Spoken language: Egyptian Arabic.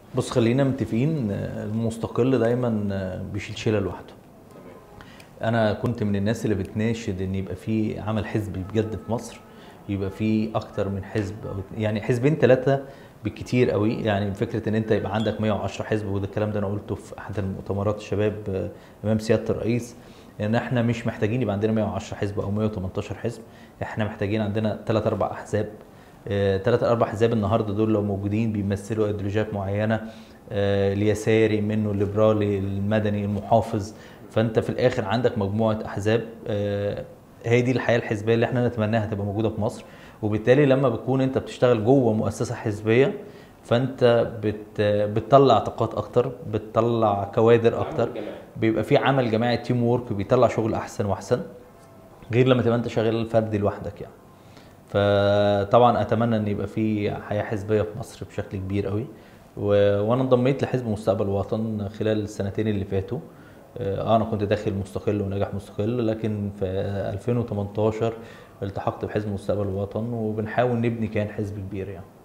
بص خلينا متفقين آه، المستقل دايما آه، بيشيل شيله لوحده انا كنت من الناس اللي بتناشد ان يبقى في عمل حزبي بجد في مصر يبقى في اكتر من حزب أو يعني حزبين ثلاثه بالكتير قوي يعني فكره ان انت يبقى عندك 110 حزب وده الكلام ده انا قلته في احد المؤتمرات الشباب آه، امام سياده الرئيس ان احنا مش محتاجين يبقى عندنا 110 حزب او 118 حزب احنا محتاجين عندنا ثلاث اربع احزاب ثلاث اربع احزاب النهارده دول لو موجودين بيمثلوا ايديولوجيات معينه آه، اليساري منه الليبرالي المدني المحافظ فانت في الاخر عندك مجموعه احزاب آه، هي دي الحياه الحزبيه اللي احنا نتمناها تبقى موجوده في مصر وبالتالي لما بتكون انت بتشتغل جوه مؤسسه حزبيه فانت بت بتطلع طاقات اكتر بتطلع كوادر اكتر بيبقى في عمل جماعي تيم وورك بيطلع شغل احسن واحسن غير لما تبقى انت شغال فردي لوحدك يعني فطبعا اتمنى ان يبقى في حياه حزبيه في مصر بشكل كبير قوي و... وانا انضميت لحزب مستقبل الوطن خلال السنتين اللي فاتوا آه، انا كنت داخل مستقل وناجح مستقل لكن في 2018 التحقت بحزب مستقبل الوطن وبنحاول نبني كيان حزب كبير يعني